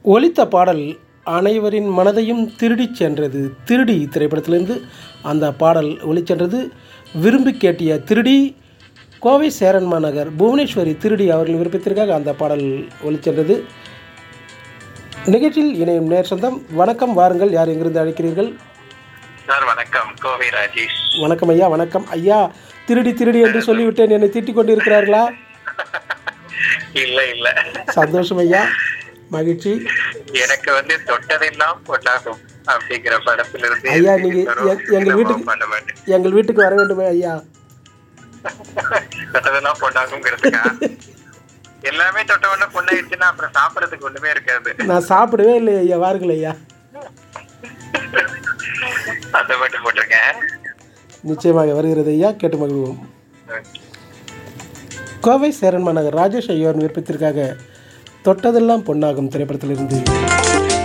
ஒலித்த பாடல் அனைவரின் மனதையும் திருடிச் சென்றது திருடி திரைப்படத்திலிருந்து அந்த பாடல் ஒலிச்சென்றது விரும்பி கேட்டிய திருடி கோவை சேரன்மா நகர் புவனேஸ்வரி திருடி அவர்கள் விருப்பத்திற்காக அந்த பாடல் ஒலிச்சென்றது நிகழ்ச்சியில் இணையும் நேர் சொந்தம் வணக்கம் வாருங்கள் யார் எங்கிருந்து அழைக்கிறீர்கள் சார் வணக்கம் கோவை ராஜேஷ் வணக்கம் ஐயா வணக்கம் ஐயா திருடி திருடி என்று சொல்லிவிட்டேன் என்னை திட்டிக் கொண்டு இருக்கிறார்களா இல்ல இல்ல சந்தோஷம் ஐயா மகிழ்ச்சி எனக்கு வந்து தொட்டதெல்லாம் பொன்னாகும் அப்படிங்கிற படத்திலிருந்து ஐயா, நீங்க எ- எங்க வீட்டுக்கு- பண்ண மாட்டேன் எங்கள் வீட்டுக்கு வர வேண்டுமே ஐயா தொட்டதெல்லாம் பொண்ணாகுங்கிறதுக்கா எல்லாமே தொட்ட உடனே பொண்ணாயிடுச்சுன்னா அப்புறம் சாப்பிடறதுக்கு ஒண்ணுமே இருக்காது நான் சாப்பிடவே இல்லை ஐயா வாருங்கள் ஐயா அந்த மட்டும் போட்டிருக்கேன் நிச்சயமாக வருகிறது ஐயா கேட்டு மகிழ்வோம் கோவை சேரன்மா நகர் ராஜேஷ் ஐயோர் விருப்பத்திற்காக தொட்டதெல்லாம் பொன்னாகும் திரைப்படத்திலிருந்து